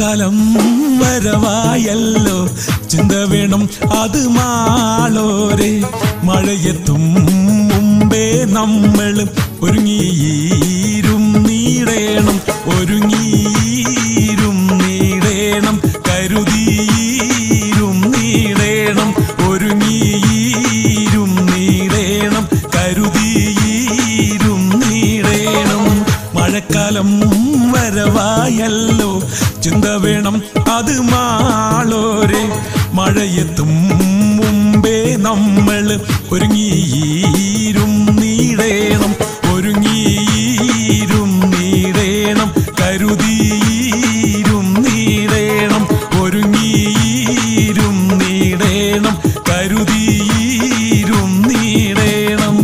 മഴക്കാലം വരവായല്ലോ ചിന്ത വേണം അത് മാളോരെ മഴയെത്തും മുമ്പേ നമ്മൾ ഒരുങ്ങിയീരും നീടേണം ഒരുങ്ങിയീരും നീടേണം കരുതിയീരും നീടേണം ഒരുങ്ങിയീരും നീടേണം കരുതിയീരും നീടേണം മഴക്കാലം വരവായല്ലോ ചിന്ത വേണം അത് മാളോരെ മഴയെത്തും മുമ്പേ നമ്മൾ ഒരുങ്ങിയീരും നീടേണം ഒരുങ്ങിയീരും നീടേണം കരുതിയീരും നീടേണം ഒരുങ്ങിയീരും നീടേണം കരുതിയീരും നീടേണം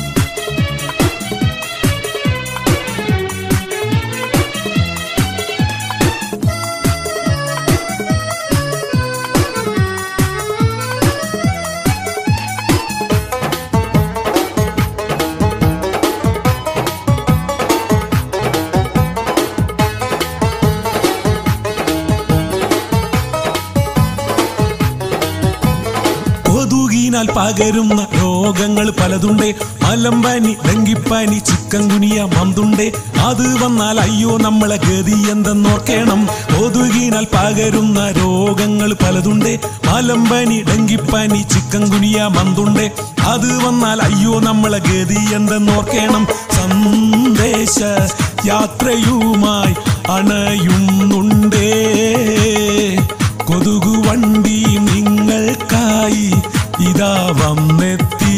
കൊതുകിനാൽ പകരുന്ന രോഗങ്ങൾ പലതുണ്ടേ മലമ്പനി ഡെങ്കിപ്പനി ചിക്കൻ കുനിയ മന്തുണ്ടേ അത് വന്നാൽ അയ്യോ നമ്മളെ ഗതി എന്തെന്നോർക്കണം കൊതുകിനാൽ പകരുന്ന രോഗങ്ങൾ പലതുണ്ടേ മലമ്പനി ഡെങ്കിപ്പനി ചിക്കൻ കുനിയ മന്തുണ്ടേ അത് വന്നാൽ അയ്യോ നമ്മളെ ഗതി എന്തെന്നോർക്കണം സന്ദേശ യാത്രയുമായി അണയുന്നുണ്ടേ കൊതുകു വണ്ടി നിങ്ങൾക്കായി ഇതാ വന്നെത്തി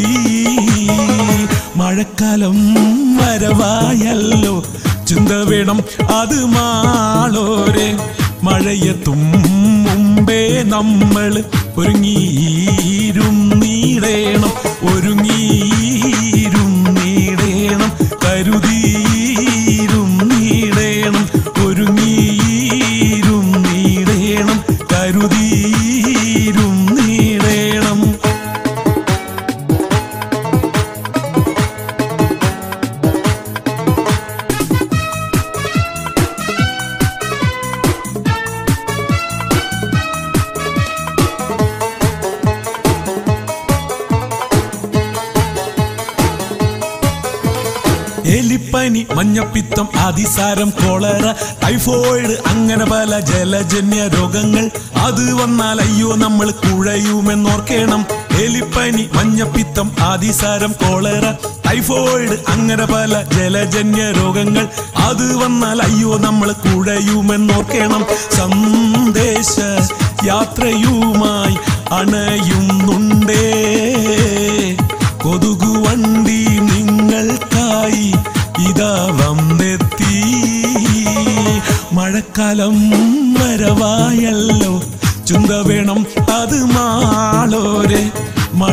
മഴക്കാലം വരവായല്ലോ ചിന്ത വേണം അത് മാളോരെ മഴയെത്തും മുമ്പേ നമ്മൾ ഒരുങ്ങിയിരും നീടേണം ഒരുങ്ങിയിരും നീടേണം കരുതിയിരും നീടേണം ഒരുങ്ങിയിരും നീടേണം കരുതിയിരും നീടേണം എലിപ്പനി മഞ്ഞപ്പിത്തം അതിസാരം കോളറ ടൈഫോയിഡ് അങ്ങനെ പല ജലജന്യ രോഗങ്ങൾ അത് വന്നാൽ അയ്യോ നമ്മൾ കുഴയുമെന്നോർക്കണം എലിപ്പനി മഞ്ഞപ്പിത്തം അതിസാരം കോളറ ടൈഫോയിഡ് അങ്ങനെ പല ജലജന്യ രോഗങ്ങൾ അത് വന്നാൽ അയ്യോ നമ്മൾ കുഴയുമെന്നോർക്കണം സന്ദേശ യാത്രയുമായി അണയുന്നുണ്ടേ കൊതുകു വണ്ടി നിങ്ങൾക്കായി ഇതാ വന്നെത്തി മഴക്കാലം വരവായല്ലോ ചിന്ത വേണം അത് മാളോരെ മഴ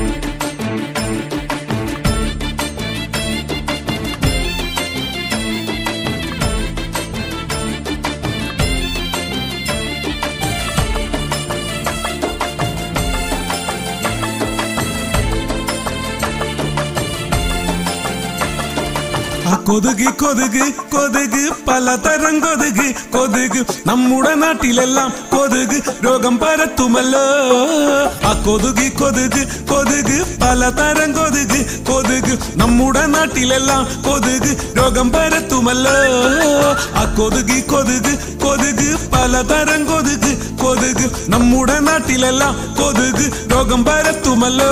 ആ കൊതുക് കൊതുക് കൊതുക് പലതരം കൊതുക് കൊതുക് നമ്മുടെ നാട്ടിലെല്ലാം കൊതുക് രോഗം പരത്തുമല്ലോ ആ കൊതുക് കൊതുക് കൊതുക് പലതരം കൊതുക് കൊതുക് നമ്മുടെ നാട്ടിലെല്ലാം കൊതുക് രോഗം പരത്തുമല്ലോ ആ കൊതുക് കൊതുക് കൊതുക് പലതരം കൊതുക് കൊതുക് നമ്മുടെ നാട്ടിലെല്ലാം കൊതുക് രോഗം പരത്തുമല്ലോ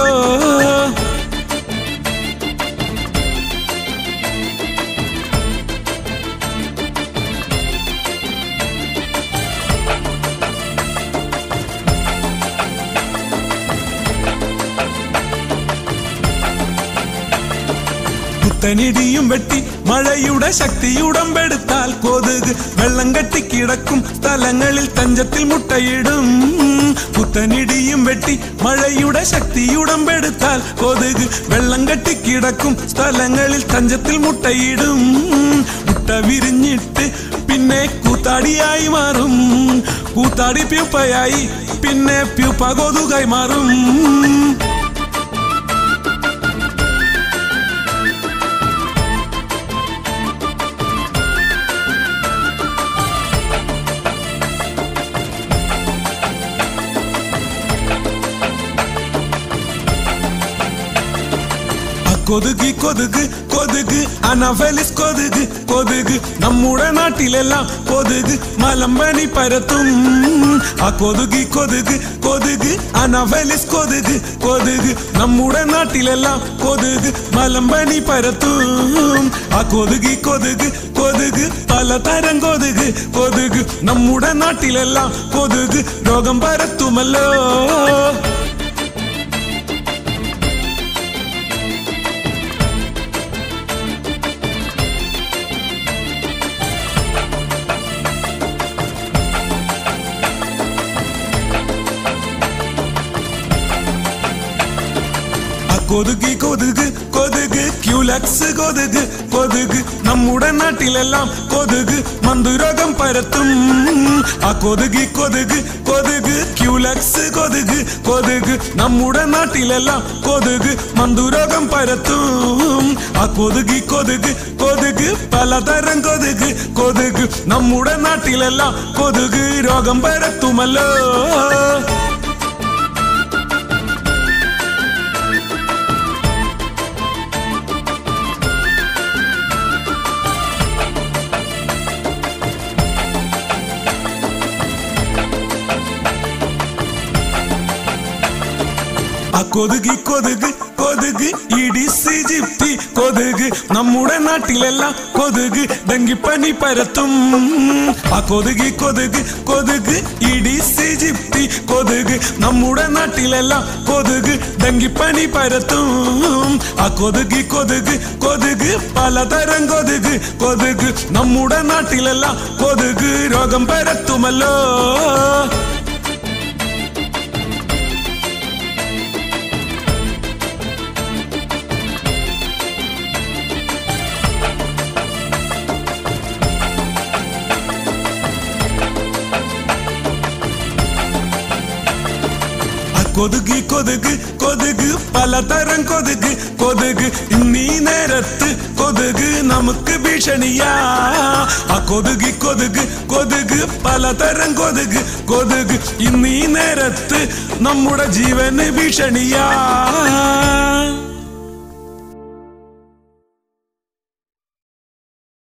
പുത്തനിടിയും വെട്ടി മഴയുടെ ശക്തിയുടമ്പെടുത്താൽ കൊതുക് വെള്ളം കെട്ടിക്കിടക്കും സ്ഥലങ്ങളിൽ തഞ്ചത്തിൽ മുട്ടയിടും പുത്തനിടിയും വെട്ടി മഴയുടെ ശക്തിയുടമ്പെടുത്താൽ കൊതുക് വെള്ളം കെട്ടിക്കിടക്കും സ്ഥലങ്ങളിൽ തഞ്ചത്തിൽ മുട്ടയിടും മുട്ട വിരിഞ്ഞിട്ട് പിന്നെ കൂത്താടിയായി മാറും കൂത്താടി പ്യൂപ്പയായി പിന്നെ പ്യൂപ്പ കൊതുകായി മാറും കൊതുകി കൊതുക് കൊതുക് അനഫലിസ് കൊതുക് കൊതുക് നമ്മുടെ നാട്ടിലെല്ലാം കൊതുക് മലമ്പനി പരത്തും ആ കൊതുകി കൊതുക് കൊതുക് അനഫലിസ് കൊതുക് കൊതുക് നമ്മുടെ നാട്ടിലെല്ലാം കൊതുക് മലമ്പനി പരത്തും ആ കൊതുകി കൊതുക് കൊതുക് പലതരം കൊതുക് കൊതുക് നമ്മുടെ നാട്ടിലെല്ലാം കൊതുക് രോഗം പരത്തുമല്ലോ ആ കൊതുകി കൊതുക് കൊതുക് ക്യൂലക്സ് കൊതുക് കൊതുക് നമ്മുടെ നാട്ടിലെല്ലാം കൊതുക് മന്ദുരോഗം പരത്തും ആ കൊതുകി കൊതുക് കൊതുക് ക്യൂലക്സ് കൊതുക് കൊതുക് നമ്മുടെ നാട്ടിലെല്ലാം കൊതുക് മന്ദുരോഗം പരത്തും ആ കൊതുകി കൊതുക് കൊതുക് പലതരം കൊതുക് കൊതുക് നമ്മുടെ നാട്ടിലെല്ലാം കൊതുക് രോഗം പരത്തുമല്ലോ ആ കൊതുകി കൊതുക് കൊതുക് ഇടിസ് ജിപ്തി കൊതുക് നമ്മുടെ നാട്ടിലെല്ലാം കൊതുക് ഡെങ്കിപ്പനി പരത്തും ആ കൊതുകി കൊതുക് കൊതുക് ഇടിസ് ജിപ്തി കൊതുക് നമ്മുടെ നാട്ടിലെല്ലാം കൊതുക് ഡെങ്കിപ്പനി പരത്തും ആ കൊതുകി കൊതുക് കൊതുക് പലതരം കൊതുക് കൊതുക് നമ്മുടെ നാട്ടിലെല്ലാം കൊതുക് രോഗം പരത്തുമല്ലോ ആ കൊതുകി കൊതുക് കൊതുക് പലതരം കൊതുക് കൊതുക് ഇന്നീ നേരത്ത് കൊതുക് നമുക്ക് ഭീഷണിയാ ആ കൊതുകി കൊതുക് കൊതുക് പലതരം കൊതുക് കൊതുക് ഇന്നീ നേരത്ത് നമ്മുടെ ജീവന് ഭീഷണിയാ